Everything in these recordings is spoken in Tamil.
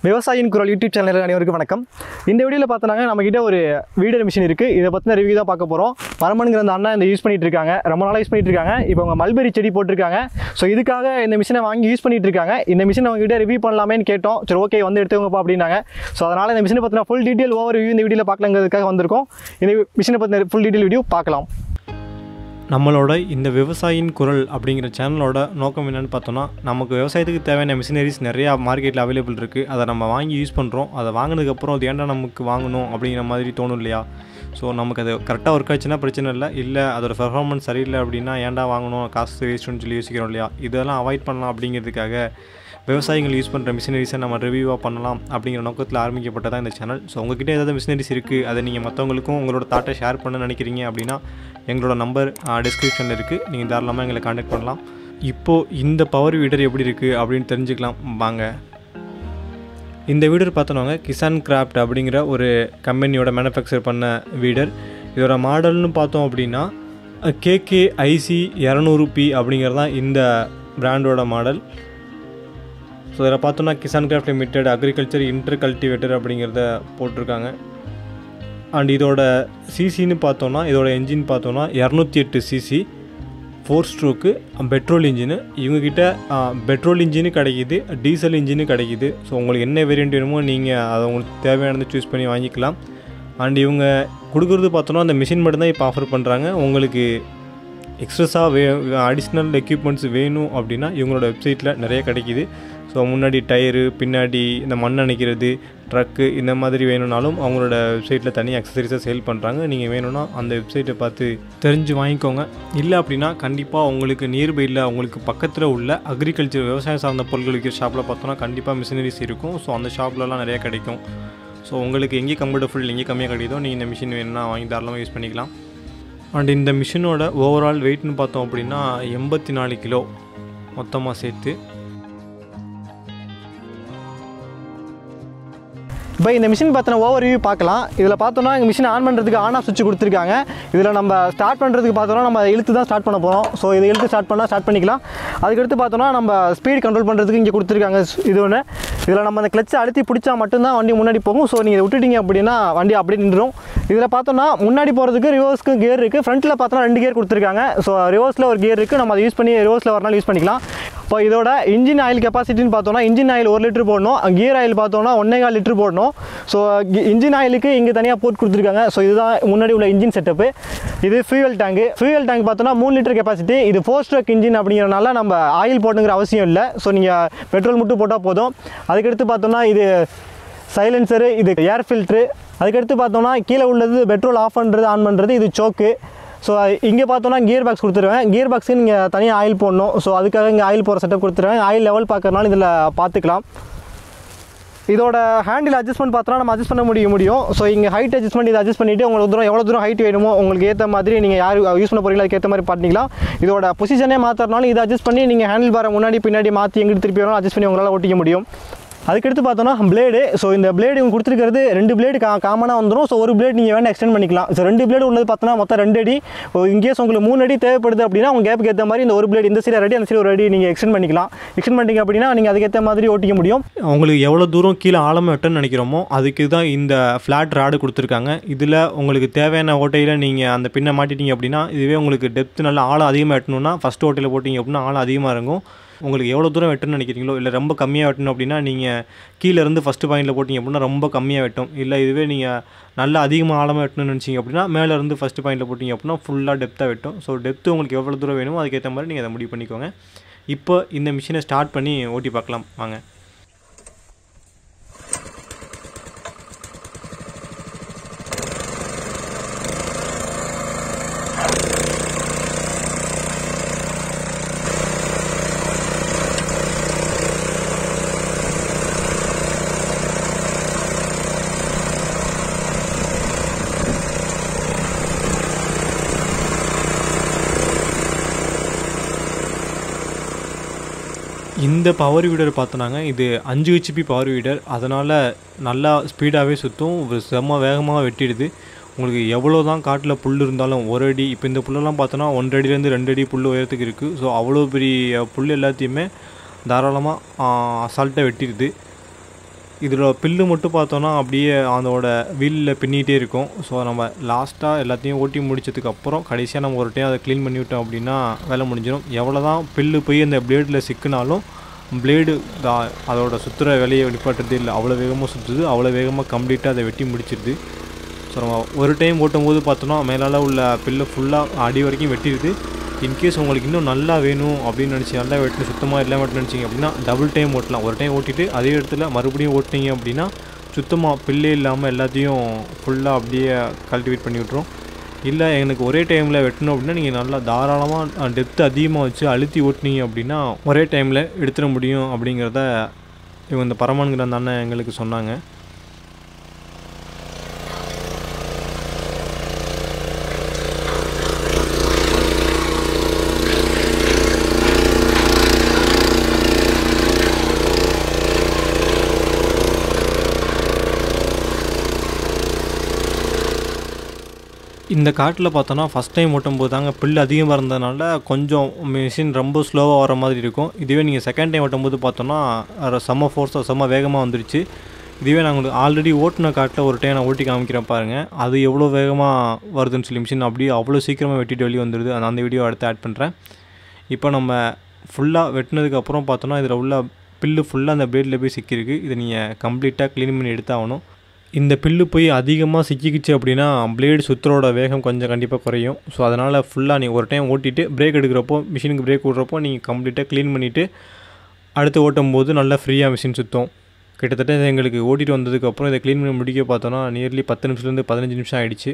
விவசாயியின் குரல் யூடியூப் சேனல் அனைவருக்கும் வணக்கம் இந்த வீடியோவில் பார்த்தோன்னாங்க நம்மக்கிட்ட ஒரு வீடர் மிஷின் இருக்குது இதை பற்றின ரிவ்யூ தான் பார்க்க போகிறோம் பரமனுங்கிற அந்த அண்ணா இந்த யூஸ் பண்ணிட்டு இருக்காங்க ரொம்ப நாளாக யூஸ் பண்ணிட்டு இருக்காங்க இப்போ அவங்க மல்பெரி செடி போட்டிருக்காங்க ஸோ இதுக்காக இந்த மிஷினை வாங்கி யூஸ் பண்ணிட்டு இருக்காங்க இந்த மிஷினை அவங்ககிட்ட ரிவ்யூ பண்ணலாமேன்னு கேட்டோம் சரி ஓகே வந்து எடுத்துக்கோங்கப்பா அப்படின்னாங்க ஸோ அதனால் இந்த மிஷினை பற்றின ஃபுல் டீட்டெயில் ஓவர் ரிவ்யூ இந்த வீடியோவில் பார்க்கலங்கிறதுக்காக வந்திருக்கோம் இந்த மிஷினை பற்றின ஃபுல் டீட்டெயில் வீடியோ பார்க்கலாம் நம்மளோட இந்த விவசாயியின் குரல் அப்படிங்கிற சேனலோட நோக்கம் என்னென்னு பார்த்தோன்னா நமக்கு விவசாயத்துக்கு தேவையான மிஷினரிஸ் நிறையா மார்க்கெட்டில் அவைலபிள் இருக்குது அதை நம்ம வாங்கி யூஸ் பண்ணுறோம் அதை வாங்கினதுக்கப்புறம் அது ஏன்டா நமக்கு வாங்கணும் அப்படிங்கிற மாதிரி தோணும் இல்லையா ஸோ நமக்கு அது கரெக்டாக ஒர்க் ஆச்சுன்னா பிரச்சனை இல்லை இல்லை அதோட பெர்ஃபார்மன்ஸ் சரியில்லை அப்படின்னா ஏன்டா வாங்கணும் காசு வேஸ்ட்டுன்னு சொல்லி யோசிக்கிறோம் இல்லையா இதெல்லாம் அவாய்ட் பண்ணலாம் அப்படிங்கிறதுக்காக விவசாயிகள் யூஸ் பண்ணுற மிஷினரிஸை நம்ம ரிவ்யூவாக பண்ணலாம் அப்படிங்கிற நோக்கத்தில் ஆரம்பிக்கப்பட்டதான் இந்த சேனல் ஸோ உங்ககிட்ட ஏதாவது மிஷினரிஸ் இருக்குது அதை நீங்கள் மற்றவங்களுக்கும் உங்களோட தாட்டை ஷேர் பண்ண நினைக்கிறீங்க அப்படின்னா எங்களோட நம்பர் டிஸ்கிரிப்ஷனில் இருக்குது நீங்கள் தாராளமாக எங்களை காண்டாக்ட் பண்ணலாம் இப்போது இந்த பவர் வீடர் எப்படி இருக்குது அப்படின்னு தெரிஞ்சுக்கலாம் வாங்க இந்த வீடர் பார்த்தோன்னாங்க கிசான் கிராஃப்ட் அப்படிங்கிற ஒரு கம்பெனியோட மேனுஃபேக்சர் பண்ண வீடர் இதோட மாடல்னு பார்த்தோம் அப்படின்னா கேகே ஐசி இரநூறு பி அப்படிங்கிறது தான் இந்த பிராண்டோட மாடல் ஸோ இதில் பார்த்தோன்னா Kisan Kraft limited agriculture inter cultivator அப்படிங்கிறத போட்டிருக்காங்க அண்ட் இதோட சிசின்னு பார்த்தோன்னா இதோட என்ஜின் பார்த்தோன்னா இரநூத்தி எட்டு CC four stroke petrol engine இவங்கக்கிட்ட பெட்ரோல் இன்ஜினு கிடைக்கிது டீசல் இன்ஜினு கிடைக்கிது ஸோ உங்களுக்கு என்ன வேரியண்ட் வேணுமோ நீங்கள் அதை உங்களுக்கு தேவையானதை சூஸ் பண்ணி வாங்கிக்கலாம் அண்ட் இவங்க கொடுக்குறது பார்த்தோன்னா அந்த மிஷின் மட்டும்தான் இப்போ ஆஃபர் பண்ணுறாங்க உங்களுக்கு எக்ஸ்ட்ரஸாக வே அடிஷ்னல் எக்யூப்மெண்ட்ஸ் வேணும் அப்படின்னா இவங்களோட வெப்சைட்டில் நிறைய கிடைக்கிது ஸோ முன்னாடி டயரு பின்னாடி இந்த மண் அணைக்கிறது ட்ரக்கு இந்த மாதிரி வேணும்னாலும் அவங்களோட வெப்சைட்டில் தனி அக்சசரிஸாக சேல் பண்ணுறாங்க நீங்கள் வேணும்னா அந்த வெப்சைட்டை பார்த்து தெரிஞ்சு வாங்கிக்கோங்க இல்லை அப்படின்னா கண்டிப்பாக உங்களுக்கு நியர்பையில் உங்களுக்கு பக்கத்தில் உள்ள அக்ரிகல்ச்சர் விவசாயம் சார்ந்த பொருட்கள் விற்கிற ஷாப்பில் பார்த்தோன்னா கண்டிப்பாக மிஷினரிஸ் இருக்கும் ஸோ அந்த ஷாப்லலாம் நிறையா கிடைக்கும் ஸோ உங்களுக்கு எங்கே கம்ஃபர்டபுள் எங்கே கம்மியாக கிடைக்குதோ நீங்கள் இந்த மிஷின் வேணும்னா வாங்கி தாராளமாக யூஸ் பண்ணிக்கலாம் அண்ட் இந்த மிஷினோட ஓவரால் வெயிட்னு பார்த்தோம் அப்படின்னா எண்பத்தி நாலு கிலோ மொத்தமாக சேர்த்து இப்போ இந்த மிஷின் பற்றின ஓவர் வியூ பார்க்கலாம் இதில் பார்த்தோம்னா இந்த மிஷின் ஆன் பண்ணுறதுக்கு ஆன் ஆஃப் சுவிட்ச் கொடுத்துருக்காங்க இதில் நம்ம ஸ்டார்ட் பண்ணுறதுக்கு பார்த்தோம்னா நம்ம இழுத்து தான் ஸ்டார்ட் பண்ண போகிறோம் ஸோ இதை இழுத்து ஸ்டார்ட் பண்ணால் ஸ்டார்ட் பண்ணிக்கலாம் அதுக்கடுத்து பார்த்தோம்னா நம்ம ஸ்பீட் கண்ட்ரோல் பண்ணுறதுக்கு இங்கே கொடுத்துருக்காங்க இது ஒன்று இதில் நம்ம அந்த கிளச்சை அழுத்தி பிடிச்சா மட்டும்தான் வண்டி முன்னாடி போகும் ஸோ நீங்கள் விட்டுட்டீங்க அப்படின்னா வண்டி அப்படியே நின்றுடும் இதில் பார்த்தோம்னா முன்னாடி போகிறதுக்கு ரிவர்ஸ்க்கு கியர் இருக்குது ஃப்ரண்ட்டில் பார்த்தோன்னா ரெண்டு கியர் கொடுத்துருக்காங்க ஸோ ரிவர்ஸில் ஒரு கியர் இருக்குது நம்ம அதை யூஸ் பண்ணி ரிவர்ஸில் வரனாலும் யூஸ் பண்ணிக்கலாம் இப்போ இதோட இன்ஜின் ஆயில் கெப்பாசிட்டின்னு பார்த்தோம்னா இன்ஜின் ஆயில் ஒரு லிட்டர் போடணும் கியர் ஆயில் பார்த்தோம்னா ஒன்றே கால் லிட்டர் போடணும் ஸோ இன்ஜின் ஆயிலுக்கு இங்கே தனியாக போட்டு கொடுத்துருக்காங்க ஸோ இதுதான் முன்னாடி உள்ள இன்ஜின் செட்டப்பு இது ஃபியூயல் டேங்கு ஃபியூயல் டேங்க் பார்த்தோன்னா மூணு லிட்டர் கெப்பாசிட்டி இது ஃபோர் ஸ்ட்ரோக் இன்ஜின் அப்படிங்கிறனால நம்ம ஆயில் போட்டுங்கிற அவசியம் இல்லை ஸோ நீங்கள் பெட்ரோல் மட்டும் போட்டால் போதும் அதுக்கடுத்து பார்த்தோம்னா இது சைலன்சரு இது ஏர் ஃபில்ட்ரு அதுக்கடுத்து பார்த்தோம்னா கீழே உள்ளது பெட்ரோல் ஆஃப் பண்ணுறது ஆன் பண்ணுறது இது சோக்கு ஸோ இங்கே பார்த்தோன்னா கியர் பாக்ஸ் கொடுத்துருவேன் கியர் பாக்ஸுக்கு நீங்கள் தனியாக ஆயில் போடணும் ஸோ அதுக்காக இங்கே ஆயில் போகிற செட்டப் கொடுத்துருவேன் ஆயில் லெவல் பார்க்கறனால இதில் பார்த்துக்கலாம் இதோட ஹேண்டில் அட்ஜஸ்ட்மெண்ட் பார்த்தோன்னா நம்ம அட்ஜஸ்ட் பண்ண முடிய முடியும் ஸோ இங்கே ஹைட் அட்ஜஸ்ட்மெண்ட் இதை அட்ஜஸ்ட் பண்ணிவிட்டு உங்களுக்கு தூரம் எவ்வளோ தூரம் ஹைட் வேணுமோ உங்களுக்கு ஏற்ற மாதிரி நீங்கள் யார் யூஸ் பண்ண போகிறீங்களோ அதுக்கேற்ற மாதிரி பண்ணிக்கலாம் இதோட பொசிஷனே மாற்றுறதுனால இதை அட்ஜஸ்ட் பண்ணி நீங்கள் ஹேண்டில் பாரை முன்னாடி பின்னாடி மாற்றி எங்கிட்டு திருப்பி வேணாலும் அட்ஜஸ்ட் பண்ணி உங்களால் ஓட்டிக்க முடியும் அதுக்கடுத்து பார்த்தோன்னா பிளேடு ஸோ இந்த பிளேடு இவங்க கொடுத்துருக்கிறது ரெண்டு பிளேடு கா காமனாக வந்துடும் ஸோ ஒரு பிளேட் நீங்கள் வேணால் எக்ஸ்டெண்ட் பண்ணிக்கலாம் ஸோ ரெண்டு பிளேடு உள்ளது பார்த்தோன்னா மொத்தம் ரெண்டு அடி இன்கேஸ் உங்களுக்கு மூணு அடி தேவைப்படுது அப்படின்னா உங்கள் கேப்புக்கு ஏற்ற மாதிரி இந்த ஒரு பிளேடு இந்த சைடு ரெடி அந்த சைடு ஒரு அடி நீங்கள் எக்ஸ்டெண்ட் பண்ணிக்கலாம் எக்ஸ்டெண்ட் பண்ணிட்டீங்க அப்படின்னா நீங்கள் அதுக்கேற்ற மாதிரி ஓட்டிக்க முடியும் உங்களுக்கு எவ்வளோ தூரம் கீழே ஆழமாக வெட்டணும்னு நினைக்கிறோமோ அதுக்கு தான் இந்த ஃப்ளாட் ராடு கொடுத்துருக்காங்க இதில் உங்களுக்கு தேவையான ஓட்டையில் நீங்கள் அந்த பின்னை மாட்டிட்டீங்க அப்படின்னா இதுவே உங்களுக்கு டெப்த் நல்லா ஆழம் அதிகமாக வெட்டணும்னா ஃபஸ்ட் ஓட்டையில் போட்டிங்க அப்படின்னா ஆழம் அதிகமாக இருக்கும் உங்களுக்கு எவ்வளோ தூரம் வெட்டணும்னு நினைக்கிறீங்களோ இல்லை ரொம்ப கம்மியாக வெட்டணும் அப்படின்னா நீங்கள் கீழே இருந்து ஃபஸ்ட்டு பாயிண்டில் போட்டிங்க அப்படின்னா ரொம்ப கம்மியாக வெட்டும் இல்லை இதுவே நீங்கள் நல்லா அதிகமாக ஆழமாக வெட்டணும்னு நினச்சிங்க அப்படின்னா மேலே இருந்து ஃபஸ்ட்டு பாயிண்டில் போட்டிங்க அப்படின்னா ஃபுல்லாக டெப்த்தாக வெட்டும் ஸோ டெப்த்து உங்களுக்கு எவ்வளோ தூரம் வேணுமோ அதுக்கேற்ற மாதிரி நீங்கள் அதை முடிவு பண்ணிக்கோங்க இப்போ இந்த மிஷினை ஸ்டார்ட் பண்ணி ஓட்டி பார்க்கலாம் வாங்க இந்த பவர் வீடர் பார்த்தோன்னாங்க இது அஞ்சு ஹெச்பி பவர் வீடர் அதனால் நல்லா ஸ்பீடாகவே சுற்றும் ஒரு செம்ம வேகமாக வெட்டிடுது உங்களுக்கு எவ்வளோ தான் காட்டில் புல் இருந்தாலும் ஒரு அடி இப்போ இந்த புல்லெல்லாம் பார்த்தோன்னா ஒன்றரை அடியிலேருந்து ரெண்டு அடி புல் உயரத்துக்கு இருக்குது ஸோ அவ்வளோ பெரிய புல் எல்லாத்தையுமே தாராளமாக அசால்ட்டாக வெட்டிடுது இதில் பில்லு மட்டும் பார்த்தோன்னா அப்படியே அதோட வீலில் பின்னிகிட்டே இருக்கும் ஸோ நம்ம லாஸ்ட்டாக எல்லாத்தையும் ஓட்டி முடிச்சதுக்கு அப்புறம் கடைசியாக நம்ம ஒரு டைம் அதை க்ளீன் பண்ணி விட்டோம் அப்படின்னா வேலை முடிஞ்சிடும் எவ்வளோ தான் பில்லு போய் அந்த பிளேடில் சிக்கினாலும் பிளேடு அதோட சுற்றுற வேலையை வெளிப்பாட்டுறதே இல்லை அவ்வளோ வேகமாக சுற்றுது அவ்வளோ வேகமாக கம்ப்ளீட்டாக அதை வெட்டி முடிச்சிடுது ஸோ நம்ம ஒரு டைம் ஓட்டும்போது பார்த்தோன்னா மேலால் உள்ள பில்லை ஃபுல்லாக அடி வரைக்கும் வெட்டிடுது இன்கேஸ் உங்களுக்கு இன்னும் நல்லா வேணும் அப்படின்னு நினச்சி நல்லா வெட்டணும் சுத்தமாக எல்லாம் வெட்டணும் நினச்சிங்க அப்படின்னா டபுள் டைம் ஓட்டலாம் ஒரு டைம் ஓட்டிட்டு அதே இடத்துல மறுபடியும் ஓட்டினீங்க அப்படின்னா சுத்தமாக பில்லே இல்லாமல் எல்லாத்தையும் ஃபுல்லாக அப்படியே கல்டிவேட் பண்ணி விட்ரும் இல்லை எனக்கு ஒரே டைமில் வெட்டணும் அப்படின்னா நீங்கள் நல்லா தாராளமாக டெப்த் அதிகமாக வச்சு அழுத்தி ஓட்டினீங்க அப்படின்னா ஒரே டைமில் எடுத்துட முடியும் அப்படிங்கிறத இவங்க இந்த பரமான்கிற அந்த அண்ணன் எங்களுக்கு சொன்னாங்க இந்த காட்டில் பார்த்தோன்னா ஃபஸ்ட் டைம் ஓட்டும்போது தாங்க புல் அதிகமாக இருந்ததுனால கொஞ்சம் மிஷின் ரொம்ப ஸ்லோவாக வர மாதிரி இருக்கும் இதுவே நீங்கள் செகண்ட் டைம் ஓட்டும்போது பார்த்தோன்னா அது செம்ம ஃபோர்ஸாக செம்ம வேகமாக வந்துருச்சு இதுவே நான் உங்களுக்கு ஆல்ரெடி ஓட்டின காட்டில் ஒரு டைம் நான் ஓட்டி காமிக்கிறேன் பாருங்கள் அது எவ்வளோ வேகமாக வருதுன்னு சொல்லி மிஷின் அப்படியே அவ்வளோ சீக்கிரமாக வெட்டிட்டு வெளியே வந்துடுது அந்த அந்த வீடியோ அடுத்து ஆட் பண்ணுறேன் இப்போ நம்ம ஃபுல்லாக வெட்டினதுக்கப்புறம் பார்த்தோன்னா இதில் உள்ள பில்லு ஃபுல்லாக அந்த பிளேடில் போய் சிக்கியிருக்கு இதை நீங்கள் கம்ப்ளீட்டாக க்ளீன் பண்ணி எடுத்தாகணும் இந்த பில்லு போய் அதிகமாக சிக்கிக்கிச்சு அப்படின்னா பிளேடு சுத்தரோட வேகம் கொஞ்சம் கண்டிப்பாக குறையும் ஸோ அதனால் ஃபுல்லாக நீங்கள் ஒரு டைம் ஓட்டிட்டு பிரேக் எடுக்கிறப்போ மிஷினுக்கு பிரேக் விட்றப்போ நீங்கள் கம்ப்ளீட்டாக க்ளீன் பண்ணிவிட்டு அடுத்து ஓட்டும் போது நல்லா ஃப்ரீயாக மிஷின் சுற்றும் கிட்டத்தட்ட இது எங்களுக்கு ஓட்டிட்டு வந்ததுக்கப்புறம் இதை க்ளீன் பண்ணி முடிக்க பார்த்தோன்னா நியர்லி பத்து நிமிஷத்துலேருந்து பதினஞ்சு நிமிஷம் ஆகிடுச்சு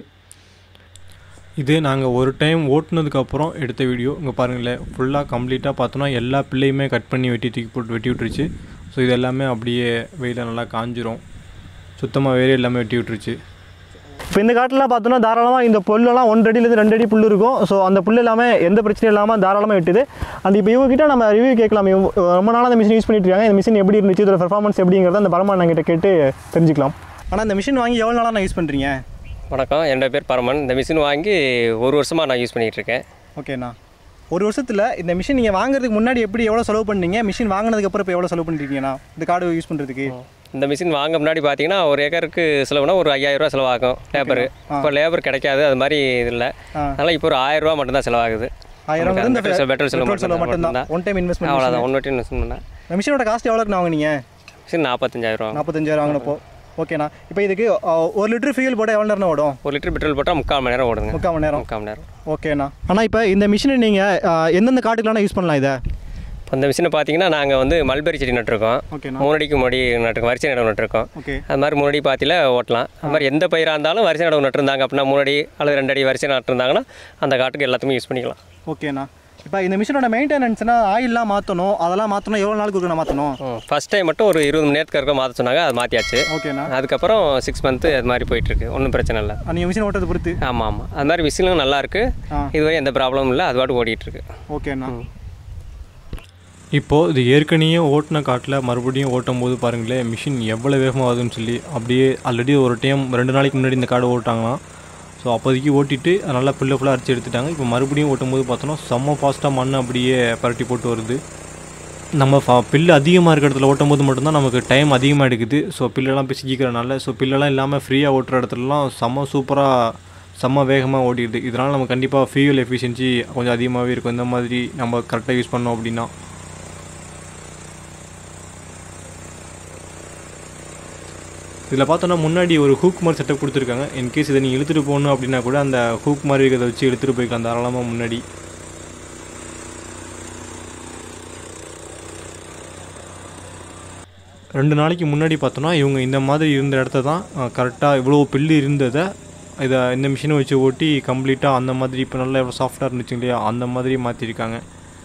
இது நாங்கள் ஒரு டைம் ஓட்டுனதுக்கப்புறம் எடுத்த வீடியோ இங்கே பாருங்களேன் ஃபுல்லாக கம்ப்ளீட்டாக பார்த்தோன்னா எல்லா பிள்ளையுமே கட் பண்ணி வெட்டி தூக்கி போட்டு வெட்டி விட்டுருச்சு ஸோ இது எல்லாமே அப்படியே வெயிலில் நல்லா காஞ்சிரும் சுத்தமாக வேறு எல்லாமே வெட்டி விட்டுருச்சு இப்போ இந்த காட்டில் பார்த்தோன்னா தாராளமாக இந்த புல்லெல்லாம் ஒன்றரை அடியிலேருந்து ரெண்டு அடி புல் இருக்கும் ஸோ அந்த புல் எல்லாமே எந்த பிரச்சனையும் இல்லாமல் தாராளமாக வெட்டுது அந்த இப்போ இவங்ககிட்ட நம்ம ரிவ்யூ கேட்கலாம் இவங்க ரொம்ப நாளாக அந்த மிஷின் யூஸ் பண்ணிட்டு இருக்காங்க இந்த மிஷின் எப்படி இருந்துச்சு இதோட பெர்ஃபார்மன்ஸ் எப்படிங்கிறத அந்த பரமான் கிட்ட கேட்டு தெரிஞ்சுக்கலாம் ஆனால் இந்த மிஷின் வாங்கி எவ்வளோ நாளாக நான் யூஸ் பண்ணுறீங்க வணக்கம் என்னோட பேர் பரமன் இந்த மிஷின் வாங்கி ஒரு வருஷமாக நான் யூஸ் பண்ணிகிட்டு இருக்கேன் ஓகேண்ணா ஒரு வருஷத்தில் இந்த மிஷின் நீங்கள் வாங்குறதுக்கு முன்னாடி எப்படி எவ்வளோ செலவு பண்ணீங்க மிஷின் வாங்கினதுக்கப்புறம் இப்போ எவ்வளோ செலவு பண்ணிருக்கீங்கண்ணா இந்த கார்டு யூஸ் பண்ணுறதுக்கு இந்த மிஷின் வாங்க முன்னாடி பார்த்தீங்கன்னா ஒரு ஏக்கருக்கு செலவுனா ஒரு ஐயாயிரரூவா செலவாகும் லேபரு இப்போ லேபர் கிடைக்காது அது மாதிரி இது இல்லை ஆ. அதனால் இப்போ ஒரு ஆயிரரூவா மட்டும்தான் செலவாகுது ஆயிரம் நமக்கு வந்து அந்த பெட்ரோல் பெட்ரோல் செலவு பெட்ரோல் செலவு மட்டும்தான் மட்டும்தான் ஒன் டைம் இன்வெஸ்ட்மெண்ட் அவ்வளோதான் ஒன்று வட்டி இன்வெஸ்ட் பண்ணேன் இந்த மிஷினோட காஸ்ட் எவ்வளோக்கு வாங்குனீங்க மிஷின் நாற்பத்தஞ்சாயிரம் நாற்பத்தஞ்சாயிரம் வாங்கினப்போ ஓகேண்ணா இப்போ இதுக்கு அஹ், ஒரு லிட்டர் ஃபியூல் போட்டால் எவ்வளோ நேரம் ஓடும் ஒரு லிட்டர் பெட்ரோல் போட்டால் முக்கால் மணி நேரம் ஓடுங்க முக்கால் மணி நேரம் முக்கால் மணி நேரம் ஓகேண்ணா ஆனால் இப்போ இந்த மிஷினை நீங்கள் எந்தெந்த காட்டுக்கெலாம் யூஸ் பண்ணலாம் இதை இப்போ இந்த மிஷினை பார்த்தீங்கன்னா நாங்கள் வந்து மல்பெரி செடி நட்டுருக்கோம் ஓகேண்ணா மூணு அடிக்கு முன்னாடி நட்டுருக்கோம் வரிசை நடவு நட்டுருக்கோம் ஓகே அது மாதிரி மூணு அடி பாத்தியில் ஓட்டலாம் அது மாதிரி எந்த பயிராக இருந்தாலும் வரிசை நடவு நட்டுருந்தாங்க அப்படின்னா மூணு அடி அல்லது ரெண்டு அடி வரிசை நட்டுருந்தாங்கன்னா அந்த காட்டுக்கு எல்லாத்துக்குமே யூஸ் பண்ணிக்கலாம் ஓகேண்ணா இப்போ இந்த மிஷினோட மெயின்டெனன்ஸ்னா ஆயில்லாம் மாற்றணும் அதெல்லாம் மாற்றணும் எவ்வளோ நாளுக்கு ஒருக்கா மாற்றணும் ஃபஸ்ட் டைம் மட்டும் ஒரு இருபது மணி நேரத்துக்கு இருக்க மாற்ற சொன்னாங்க அது மாற்றியாச்சு ஓகேண்ணா அதுக்கப்புறம் சிக்ஸ் மந்த்து அது மாதிரி போயிட்டுருக்கு ஒன்றும் பிரச்சனை இல்லை நீங்கள் மிஷின் ஓட்டுறது பொறுத்து ஆமாம் ஆமாம் அது மாதிரி மிஷினும் நல்லா இருக்கு ஆ. இதுவரை எந்த ப்ராப்ளமும் இல்லை அது பாட்டு ஓடிட்டு இருக்கு ஓகேண்ணா இப்போது இது ஏற்கனவே ஓட்டின காட்டில் மறுபடியும் ஓட்டும் போது பாருங்களேன் மிஷின் எவ்வளோ வேகமாக ஆகுதுன்னு சொல்லி அப்படியே ஆல்ரெடி ஒரு டைம் ரெண்டு நாளைக்கு முன்னாடி இந்த கார்டு ஓட்டாங்களாம் ஸோ அப்போதைக்கு ஓட்டிட்டு அது நல்லா புல்ல ஃபுல்லாக அரைச்சி எடுத்துட்டாங்க இப்போ மறுபடியும் ஓட்டும்போது பார்த்தோன்னா செம்ம ஃபாஸ்ட்டாக மண் அப்படியே பரட்டி போட்டு வருது நம்ம ஃபா பில்லு அதிகமாக இருக்கிற இடத்துல ஓட்டும் போது மட்டும்தான் நமக்கு டைம் அதிகமாக எடுக்குது ஸோ பில்லெல்லாம் போய் சிக்கிக்கிறனால ஸோ பில்லெல்லாம் இல்லாமல் ஃப்ரீயாக ஓட்டுற இடத்துலலாம் செம்ம சூப்பராக செம்ம வேகமாக ஓடிடுது இதனால் நம்ம கண்டிப்பாக ஃபியூல் எஃபிஷியன்சி கொஞ்சம் அதிகமாகவே இருக்கும் இந்த மாதிரி நம்ம கரெக்டாக யூஸ் பண்ணோம் அப்படின்னா இதில் பார்த்தோன்னா முன்னாடி ஒரு ஹூக் மாதிரி செட்டப் கொடுத்துருக்காங்க இன்கேஸ் இதை நீங்கள் இழுத்துட்டு போகணும் அப்படின்னா கூட அந்த ஹூக் மாதிரி இருக்கிறத வச்சு எடுத்துகிட்டு போய்க்கலாம் தாராளமாக முன்னாடி ரெண்டு நாளைக்கு முன்னாடி பார்த்தோன்னா இவங்க இந்த மாதிரி இருந்த இடத்த தான் கரெக்டாக இவ்வளோ பில்லு இருந்ததை இதை இந்த மிஷினை வச்சு ஓட்டி கம்ப்ளீட்டாக அந்த மாதிரி இப்போ நல்லா எவ்வளோ சாஃப்டாக இருந்துச்சு இல்லையா அந்த மாதிரி மாற்றிருக்காங்க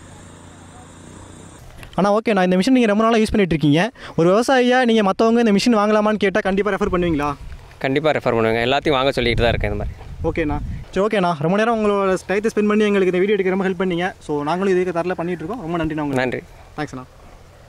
ஆனால் ஓகே நான் இந்த மிஷின் நீங்கள் ரொம்ப நாளாக யூஸ் பண்ணிட்டு இருக்கீங்க ஒரு விவசாயியாக நீங்கள் மற்றவங்க இந்த மிஷின் வாங்கலாமான்னு கேட்டால் கண்டிப்பாக ரெஃபர் பண்ணுவீங்களா கண்டிப்பாக ரெஃபர் பண்ணுவேங்க எல்லாத்தையும் வாங்க சொல்லிட்டு தான் இருக்கேன் இந்த மாதிரி ஓகேண்ணா சரி ஓகேண்ணா ரொம்ப நேரம் உங்களோட டைத்தை ஸ்பெண்ட் பண்ணி எங்களுக்கு இந்த வீடியோ எடுக்க ரொம்ப ஹெல்ப் பண்ணீங்க ஸோ நாங்களும் இதே தரல பண்ணிட்டு இருக்கோம் ரொம்ப நன்றிண்ணா உங்களுக்கு நன்றி தேங்க்ஸ்ண்ணா